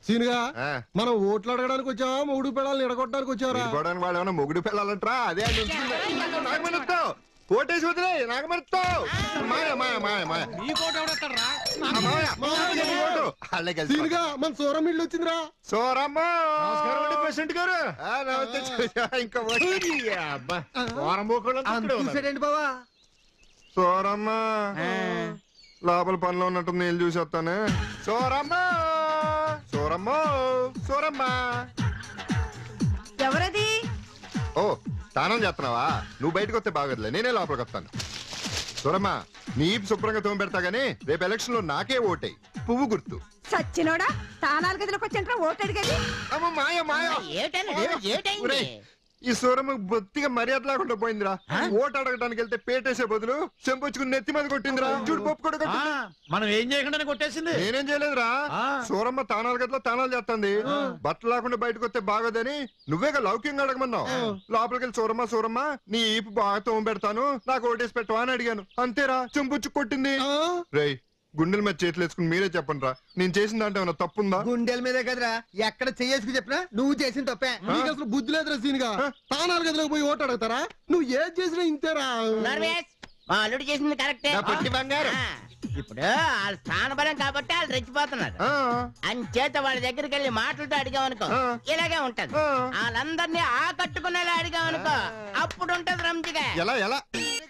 సీనుగా ఆ. మనం ఓట్లు అడగడానికి వచ్చావా మూడు పెడాలను ఎడగొట్టడానికి వచ్చావరా విడిపోవడానికి వాడు ఏమైనా మొగుడు పిల్లలంటరా అదే అని ఉంచుకుంది. నాగమణిస్తావు ఓటేసి వదిలే నాగమణిస్తావు మాయ మాయ మాయ మాయ ఆ, మాయ మాయ, నీ ఓటు. వాళ్ళే కలిసి సీనుగా మన సూరం ఇల్లు వచ్చిందిరా సోరమ్మ నమస్కారం అండి ప్రెసిడెంట్ గారు ఆ, నమస్తే చూసా, ఇంకా ఓటు. అబ్బా వారం పోకోళ్ళంతా ఇక్కడే ఉన్నారు. చూసాడేంటి బావా సోరమ్మ లోపల పనిలో ఉన్నట్టు నేను చూసి వస్తాను సోరమ్మ సోరమ్మ సోరమ్మ ఎవరది ఓ స్నానం చేస్తున్నావా నువ్వు బయటకు వస్తే బాగోదులే నేనే లోపలికి వస్తాను సూరమ్మ నీ ఈపు శుభ్రంగా తోమి పెడతా గానీ రేపు ఎలక్షన్ లో నాకే ఓటేయి పువ్వు గుర్తు సచ్చినోడా తానాలు గదిలోకి వచ్చంటారా ఓటు అడిగేది అమ్మ మాయ మాయ ఒరేయ్, ఈ సూరమ్మ బొత్తిగా మర్యాద లేకుండా పోయిందిరా ఓటు అడగడానికి వెళ్తే పేటేసే బదులు చెంపొచ్చుకుని నెత్తి మీద కొట్టిందిరా చూడు పప్పు కూడా ఆ, కొట్టింది. మనం ఏం చేయకుండానే కొట్టేసింది నేనేం చేయలేదురా ఆ. సూరమ్మ తానాలు గట్ల తానాలు చేస్తుంది బట్టలు లేకుండా బయటకు వస్తే బాగోదని నువ్వేగా లౌక్యంగా అడగమన్నావు లోపలికి వెళ్ళి సూరమ్మ సూరమ్మ నీ ఈపు బాగా తోమ పెడతాను నాకు ఓటేసి పెట్టవా అని అడిగాను అంతేరా చెంపుచ్చు కొట్టింది ఆ? రేయ్ గుండెల మీద చేతులు వేసుకుని మీరే చెప్పండి రా నేను చేసిన దాంట్లో ఏమైనా తప్పుందా గుండెల మీదే కదరా ఎక్కడ చెయ్యేసుకు చెప్పినా నువ్వు చేసిన తప్పే నీకు అసలు బుద్ధి లేదురా సీనుగా తానాలు గదిలోకి పోయి ఓటు అడుగుతారా నువ్వు ఏది చేసినా ఇంతేరా నర్వేస్ మా అల్లుడు చేసింది కరెక్టే నా పొట్టి బంగారం. ఆ, ఇప్పుడు వాళ్ళ స్థానబలం కాబట్టి వాళ్ళు రెచ్చిపోతున్నారు ఆ, అంచేత వాళ్ళ దగ్గరికి వెళ్ళి మాటలతో అడిగామనుకో ఆ. ఇలాగే ఉంటది ఆ. వాళ్ళందరినీ ఆకట్టుకునేలా అడిగామనుకో అప్పుడు ఉంటది రంజిగా ఎలా ఎలా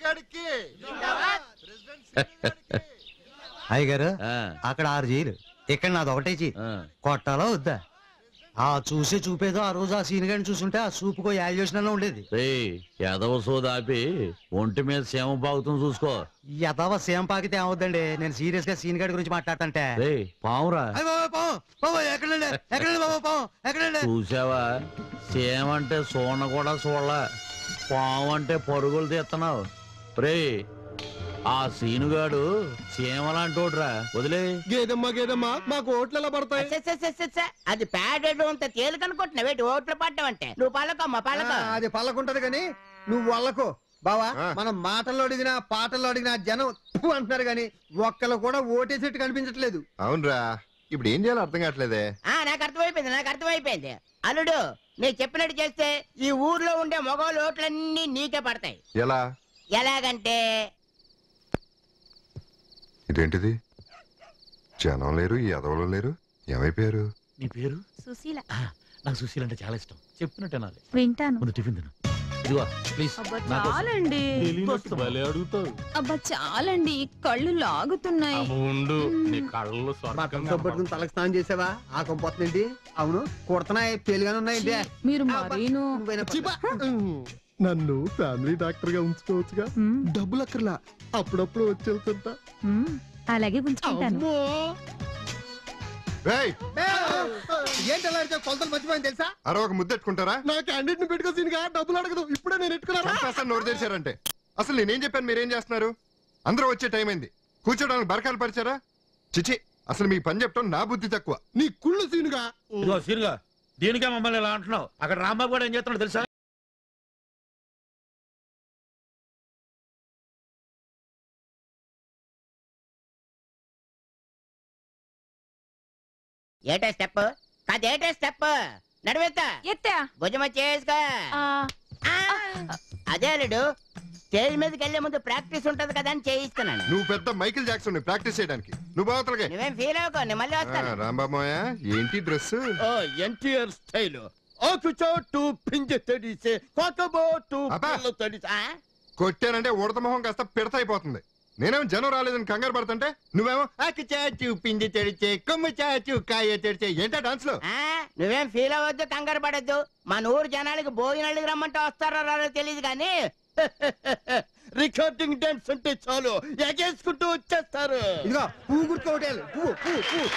అయ్యగారు ఆ, అక్కడ ఆరు చేయలు ఇక్కడ నాది ఒకటే చేయి ఆ. కొట్టాలా వద్దా ఆ చూసే చూపేదో ఆ రోజు ఆ సీన్ గాని చూసుంటే ఆ సూపుకో యాల్యూషన్ ఉండేది రేయ్ ఎదవ సోదాపి ఒంటి మీద సేమ బాగుతుంది చూసుకో యథావ సేమ్ పాకితే ఏమవుద్దండి నేను సీరియస్ గా సీన్ గారి గురించి మాట్లాడతంటే రే పావురా అయ్ బాబోయ్, పావు, బాబోయ్, ఎక్కడండి ఎక్కడండి బాబు పావు ఎక్కడండి చూసావా సేమ అంటే సోన కూడా చూడాల పాము అంటే పరుగులు తీస్తున్నావు రే ఆ సీనుగాడు చీమలాంటోడ్రా వదిలే గేదమ్మా గేదమ్మా మాకు ఓట్లు ఎలా పడతాయి స, స, స, స, స. అది ప్యాడెడ్ అంత తేలికనుకుంటున్నా వేటి ఓట్లు పడ్డం అంటే నువ్వు పల్లకమ్మ పల్లక ఆ, అది పల్లకుంటది కానీ నువ్వు వాళ్ళకు బావా ఆ. మనం మాటల్లో అడిగినా పాటల్లో అడిగినా జనం "ఫు" అంటున్నారు కానీ ఒక్కరు కూడా ఓటేసేట్టు కనిపించట్లేదు అవునరా ఇప్పుడు ఏం చేయాలో అర్థం కావట్లేదే ఆ నాకు అర్థమైపోయింది నాకు అర్థమైపోయింది అల్లుడు నేను చెప్పినట్టు చేస్తే ఈ ఊర్లో ఉండే మగవాళ్ళ ఓట్లన్నీ నీకే పడతాయి ఎలా ఎలాగంటే ఇదేంటిది జనం లేరు ఈ ఎదవలు లేరు ఏమైపోయారు నీ పేరు సుశీల ఆ, నాకు సుశీల్ అంటే చాలా ఇష్టం చెప్పినట్టే నాది వింటాను ముందు టిఫిన్ తిను ఇదిగో ప్లీజ్ అబ్బా నా కోసం. చాలండి తెలియనట్టు భలే అడుగుతావు అబ్బా చాలండి కళ్ళు లాగుతున్నాయి ఉండు నీ కళ్ళు బట్టలతో పట్టుకుని తలకు స్నానం చేసావా ఆ కొంపొస్తుందేంటి అవును కుడుతున్నాయి పెళ్ళిగానే ఉన్నాయండి మీరు మరీను చిబా. నన్ను ఫ్యామిలీ డాక్టర్ గా ఉంచుకోవచ్చుగా మ్మ్, డబ్బులు అక్కర్లా అప్పుడప్పుడు వచ్చి వెళ్తుంటా మ్మ్. అలాగే ఉంచుకుంటాను అమ్మో. రేయ్ ఏంటి అలా అరిచావు? కొలతలు మర్చిపోయింది తెలుసా అరవ ఒక ముద్దెట్టుకుంటారా నా క్యాండిడేట్ ని పెట్టుకో సీనుగా డబ్బులు అడగదు ఇప్పుడే నేను ఎట్టుకున్నారా చంపేస్తాను నోరు తెరిచారంటే అసలు నేనేం చెప్పాను మీరేం చేస్తున్నారు అందరూ వచ్చే టైం అయింది కూర్చోడానికి బరకాలు పరిచారా చిచి అసలు మీ పని చెప్పడం నా బుద్ధి తక్కువ నీ కుళ్ళు సీనుగా ఇదిగో సీరుగా దీనికే మమ్మల్ని ఇలా అంటున్నావు అక్కడ రాంబాబు కూడా ఏం చేస్తున్నాడు తెలుసా ఏటే స్టెప్ కాదేటే స్టెప్ నడివేత్త ఎత్తా భుజమ చేసుకో ఆ, ఆ, అదే అల్లుడు స్టేజ్ మీదకి వెళ్లే ముందు ప్రాక్టీస్ ఉంటది కదా అని చేయిస్తున్నాను నువ్వు పెద్ద మైకిల్ జాక్సన్ ప్రాక్టీస్ చేయడానికి నువ్వు బావతలకే నువ్వేం ఫీల్ అవ్వకో నేను మళ్ళీ వస్తాను రాంబాబోయ ఏంటి డ్రెస్ ఎన్టీఆర్ స్టైల్ ఆకుచాటు పింజ తడిసే కొట్టబోటు అబ్బా. పిల్ల తడిసే ఆ? కొట్టానంటే ఉడత మొహం కాస్త పిడత అయిపోతుంది నేనేమో జనం రాలేదని కంగారు పడుతుంటే నువ్వేమో ఆకు చాచు పిండి తెడిచే కొమ్ము చాచు కాయ తెడిచే ఏంటా డాన్స్ లో ఆ, నువ్వేం ఫీల్ అవ్వద్దు కంగారు పడద్దు మన ఊరు జనాలకి భోజనాలకి రమ్మంటే వస్తారో రారో తెలియదు కానీ రికార్డింగ్ డాన్స్ అంటే చాలు ఎగేసుకుంటూ వచ్చేస్తారు ఇదిగో పువ్వు గుర్తు ఒకటేయాలి పువ్వు పువ్వు పువ్వు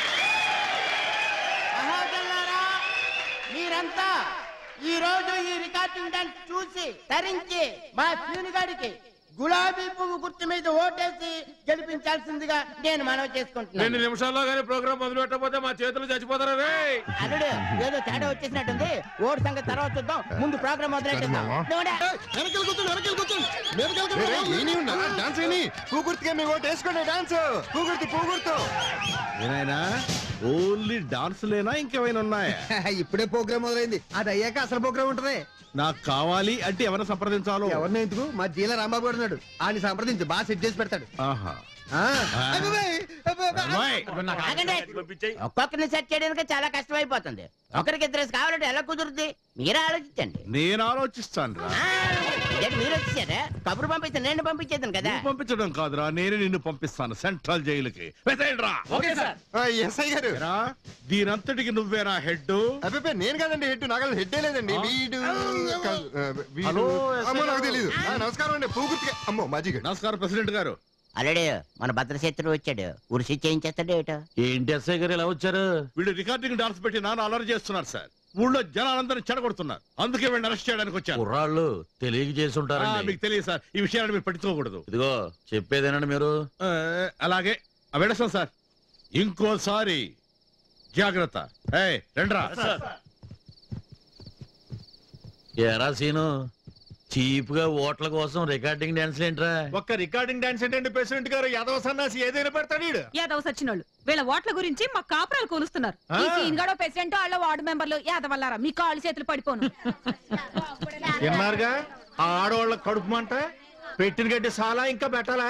మహాజనులారా, మీరంతా ఈ రోజు ఈ రికార్డింగ్ డాన్స్ చూసి తరించి మా ప్యూనిగాడికి గులాబీ పువ్వు గుర్తు మీద ఓటేసి గెలిపించాల్సిందిగా నేను మనవి చేసుకుంటున్నాను రెండు నిమిషాల్లో కానీ ప్రోగ్రామ్ మొదలు పెట్టకపోతే మా చేతులు చచ్చిపోతారా రే అల్లుడు ఏదో తేడా వచ్చేసినట్టుంది ఓటు సంగతి తర్వాత చూద్దాం ముందు ప్రోగ్రామ్ మొదలెట్టిద్దాం నువ్వుడా? వెనకాల కూర్చోండి వెనకాల కూర్చోండి వెనకాల రే, రే, కూర్చోండి. ఏనీ ఉన్నా? డాన్స్ ఏని పూగుర్తిగా మీ ఓటు వేసుకోండి డాన్స్ పూగుర్తి పూగుర్తు ఏనాయనా ఓన్లీ డాన్స్ లేనా ఇంకేమైనా ఉన్నాయా ఇప్పుడే ప్రోగ్రామ్ మొదలైంది అది అయ్యాక అసలు ప్రోగ్రామ్ ఉంటది నాకు కావాలి అంటే ఎవరిని సంప్రదించాలో ఎవరిని ఎందుకు మా జీల రాంబాబు గారు ఉన్నాడు ఆయన సంప్రదించి బాగా సెట్ చేసి పెడతాడు ఆహా ఆ. అబ్బబ్బే, అబ్బబ్బే. అమ్మాయి, ఆగండి ఒక్కొక్కరిని సెట్ చేయడానికి చాలా కష్టం అయిపోతుంది ఒకరికి ఇద్దరు కావాలంటే ఎలా కుదురుద్ది మీరే ఆలోచించండి నేను ఆలోచిస్తాను రా ఆ, ఇదేంటి మీరు వచ్చేసారా కబురు పంపిస్తే నేను పంపించేద్దాను కదా నువ్వు పంపించడం కాదురా నేను నిన్ను పంపిస్తాను సెంట్రల్ జైలుకి వెతేయండిరా. ఆ, ఎస్ఐ గారు ఏరా, దీనంతటికి నువ్వేనా హెడ్ అబ్బే నేను కాదండి హెడ్ నాకు హెడ్ లేదండి వీడు కాదు, ఆ, వీడు- హలో, అమ్మో నాకు తెలీదు ఆ, నమస్కారం అండి పూగుర్తిగా అమ్మో మాజీ గారు నమస్కారం ప్రెసిడెంట్ గారు అలడే మన భద్రశత్రువు వచ్చాడు ఉరిసి చేయించేస్తాడు ఏటో ఏంటి ఎస్ఐ గారు ఇలా వచ్చారు వీళ్ళు రికార్డింగ్ డాన్స్ పెట్టి నాన్న అలర్ చేస్తున్నారు సార్ ఊళ్ళో జనాలందరూ చెడగొడుతున్నారు అందుకే వీళ్ళని అరెస్ట్ చేయడానికి వచ్చాను కుర్రాళ్ళు తెలియక చేసి ఆ, ఉంటారండి మీకు తెలియదు సార్ ఈ విషయాన్ని మీరు పట్టించుకోకూడదు ఇదిగో చెప్పేదేనండి మీరు ఆ, అలాగే ఆ, వెళ్ళొస్తాం సార్ ఇంకోసారి జాగ్రత్త ఏయ్, రండ్రా ఎరా సీను చీప్ గా ఓట్ల కోసం రికార్డింగ్ డాన్స్ ఏంట్రా ఒక్క రికార్డింగ్ డాన్స్ ఏంటండి ప్రెసిడెంట్ గారు యాదవ సన్నాసి ఏదైనా పెడతాడు ఈడు. యాదవ సచ్చినోళ్ళు వీళ్ళ ఓట్ల గురించి మా కాపురాలు కూలుస్తున్నారు ఈ సీన్ గడో ప్రెసిడెంట్ వాళ్ళ వార్డు మెంబర్లు యాదవల్లారా మీ కాళ్ళు చేతులు పడిపోను విన్నారుగా ఆ ఆడవాళ్ళ కడుపు మంట పెట్టిన గడ్డి సాలా ఇంకా పెట్టాలా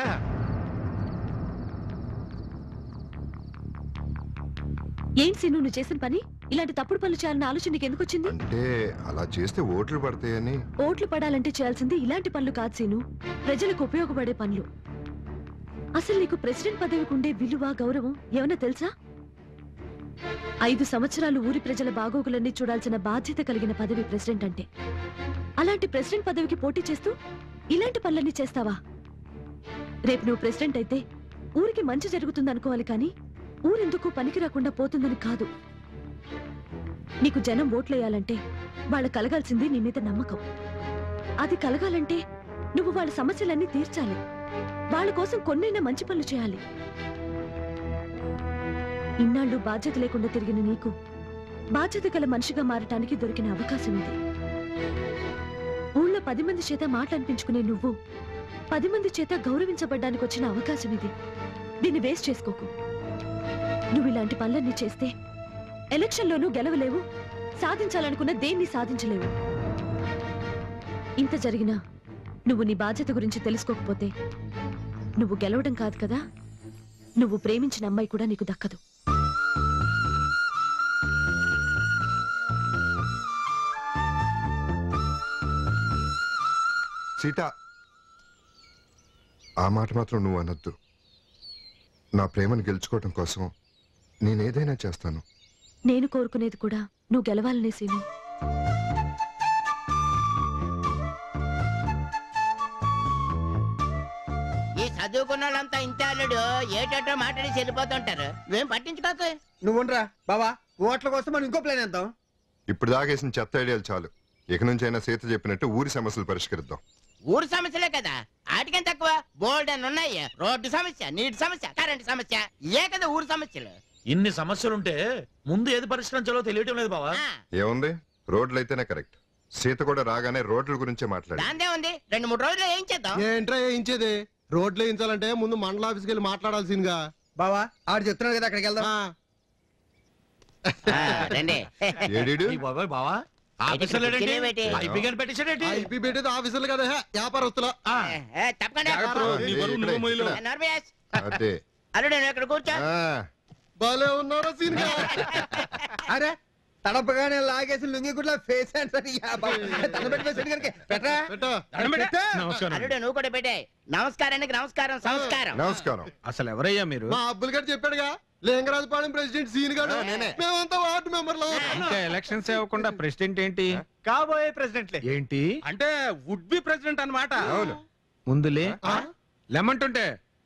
ఏం సీను నువ్వు చేసిన పని ఇలాంటి తప్పుడు పనులు చేయాలన్న ఆలోచన నీకు ఎందుకు వచ్చింది అంటే అలా చేస్తే ఓట్లు పడతాయని ఓట్లు పడాలంటే చేయాల్సింది ఇలాంటి పనులు కాదు సీను ప్రజలకు ఉపయోగపడే పనులు అసలు నీకు ప్రెసిడెంట్ పదవికి ఉండే విలువ గౌరవం ఏమన్నా తెలుసా ఐదు సంవత్సరాలు ఊరి ప్రజల బాగోగులన్నీ చూడాల్సిన బాధ్యత కలిగిన పదవి ప్రెసిడెంట్ అంటే అలాంటి ప్రెసిడెంట్ పదవికి పోటీ చేస్తూ ఇలాంటి పనులన్నీ చేస్తావా రేపు నువ్వు ప్రెసిడెంట్ అయితే ఊరికి మంచి జరుగుతుంది అనుకోవాలి కానీ ఊరెందుకు పనికి రాకుండా పోతుందని కాదు నీకు జనం ఓట్లేయాలంటే వాళ్ళ కలగాల్సింది నీ మీద నమ్మకం అది కలగాలంటే నువ్వు వాళ్ళ సమస్యలన్నీ తీర్చాలి వాళ్ళ కోసం కొన్నైనా మంచి పనులు చేయాలి ఇన్నాళ్ళు బాధ్యత లేకుండా తిరిగిన నీకు బాధ్యత గల మనిషిగా మారటానికి దొరికిన అవకాశం ఇది ఊళ్ళో పది మంది చేత మాటలనిపించుకునే నువ్వు పది మంది చేత గౌరవించబడ్డానికి వచ్చిన అవకాశం ఇది దీన్ని వేస్ట్ చేసుకోకు నువ్వు ఇలాంటి పనులన్నీ చేస్తే ఎలక్షన్లోనూ గెలవలేవు సాధించాలనుకున్న దేన్ని సాధించలేవు ఇంత జరిగినా నువ్వు నీ బాధ్యత గురించి తెలుసుకోకపోతే నువ్వు గెలవడం కాదు కదా నువ్వు ప్రేమించిన అమ్మాయి కూడా నీకు దక్కదు సీత ఆ మాట మాత్రం నువ్వు అనొద్దు నా ప్రేమను గెలుచుకోవటం కోసం నేనేదైనా చేస్తాను నేను కోరుకునేది కూడా నువ్వు గెలవాలనే సీను ఈ చదువుకున్న వాళ్ళంతా ఇంతే అల్లుడు ఏటేటో మాట్లాడి వెళ్ళిపోతుంటారు నువ్వేం పట్టించుకోకు నువ్వుండ్రా బావా ఓట్ల కోసం మనం ఇంకో ప్లాన్ వేద్దాం ఇప్పుడు దాగేసిన చెత్త ఐడియాలు చాలు ఇక నుంచి అయినా సీత చెప్పినట్టు ఊరి సమస్యలు పరిష్కరిద్దాం ఊరు సమస్యలే కదా ఆటికేం తక్కువ బోల్డ్ అని ఉన్నాయి రోడ్డు సమస్య నీటి సమస్య కరెంట్ సమస్య ఏ కదా ఊరు సమస్యలు ఇన్ని సమస్యలుంటే ముందు ఏది పరిష్కరించాలో తెలియటం లేదు బావా ఆ, ఏముంది రోడ్లు అయితేనే కరెక్ట్ సీత కూడా రాగానే రోడ్ల గురించే మాట్లాడి దాందే ఉంది రెండు మూడు రోజులు ఏం చేద్దాం ఏంట్రా వేయించేది రోడ్లు వేయించాలంటే ముందు మండల ఆఫీస్కి వెళ్ళి మాట్లాడాల్సిందిగా బావా ఆడు చెప్తున్నాడు కదా అక్కడికి వెళ్దాం ఆ, ఆ, రండి ఏడీడు ఈ బాబాయ్ బావా ఇక్కడ కూర్చునేవేటి? పెట్టేసాడేంటి ఐపీ పెట్టేది ఆఫీసులు కదా హే, వ్యాపారస్తుల ఆ, ఏ, తప్పకుండా నీ బరువు నువ్వు మొయ్యలేవు. ఏ, నర్మేష్, అదే అల్లుడు నువ్వు ఇక్కడ కూర్చో ఆ, భలే ఉన్నారా సీన్ గా అరే తడపగానే లాగేసి లుంగి గుడ్ల ఫేస్ ఆన్సర్ తన పెట్టి ప్రెసిడెంట్ గారికి పెట్టరా పెట్టు. పెట్టు. అల్లుడు నువ్వు కూడా పెట్టే నమస్కారానికి నమస్కారం సంస్కారం నమస్కారం అసలు ఎవరయ్యా మీరు మా అబ్బుల్ గారు చెప్పాడుగా లింగరాజపాలెం ప్రెసిడెంట్ సీన్ గారు మేమంతా వార్డు మెంబర్లు ఇంకా ఎలక్షన్స్ ఇవ్వకుండా ప్రెసిడెంట్ ఏంటి కాబోయే ప్రెసిడెంట్లే ఏంటి అంటే వుడ్ బి ప్రెసిడెంట్ అన్నమాట అవును ముందులే లెమంటుంటే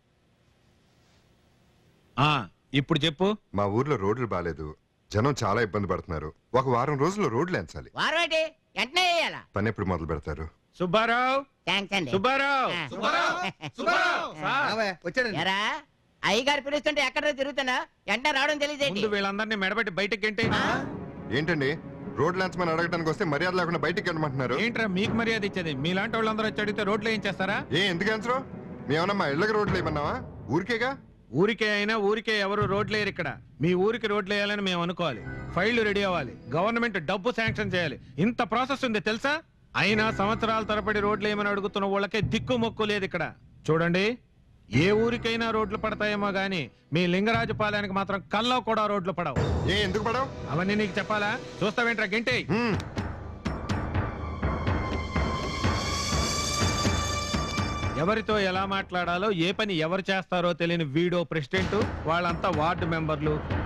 ఆ ఇప్పుడు చెప్పు మా ఊర్లో రోడ్లు బాలేదు జనం చాలా ఇబ్బంది పడుతున్నారు ఒక వారం రోజుల్లో రోడ్లు ఎంచాలి వారం ఏంటి వెంటనే వేయాలా పని ఎప్పుడు మొదలు పెడతారు సుబ్బారావు థ్యాంక్స్ అండి సుబ్బారావు ఆ. రావే, వచ్చాడండి ఎరా అయ్యగారు పిలుస్తుంటే ఎక్కడ తిరుగుతున్నా వెంటనే రావడం తెలియదేంటి ముందు వీళ్ళందరినీ మెడబెట్టి బయటకి గెంటే ఏంటండి రోడ్లు ఎంచమని అడగడానికి వస్తే మర్యాద లేకుండా బయటికి వెళ్ళమంటున్నారు ఏంట్రా మీకు మర్యాద ఇచ్చేది మీలాంటి వాళ్ళందరూ వచ్చి అడిగితే రోడ్లు ఏం చేస్తారా ఏ ఎందుకు ఎంచరు మేమన్నా మా ఇళ్ళకి రోడ్లు ఏమన్నావా ఊరికేగా ఊరికే అయినా ఊరికే ఎవరు రోడ్లు వేయరు ఇక్కడ మీ ఊరికి రోడ్లు వేయాలని మేము అనుకోవాలి ఫైళ్లు రెడీ అవ్వాలి గవర్నమెంట్ డబ్బు శాంక్షన్ చేయాలి ఇంత ప్రాసెస్ ఉంది తెలుసా అయినా సంవత్సరాల తరబడి రోడ్లు ఏమని అడుగుతున్న వాళ్ళకే దిక్కు మొక్కు లేదు ఇక్కడ చూడండి ఏ ఊరికైనా రోడ్లు పడతాయేమో గానీ మీ లింగరాజుపాలెనికి మాత్రం కల్లో కూడా రోడ్లు పడవు ఏ ఎందుకు పడవు అవన్నీ నీకు చెప్పాలా చూస్తావేంట్రా గింటే హ్మ్. ఎవరితో ఎలా మాట్లాడాలో ఏ పని ఎవరు చేస్తారో తెలియని వీడో ప్రెసిడెంట్ వాళ్ళంతా వార్డు మెంబర్లు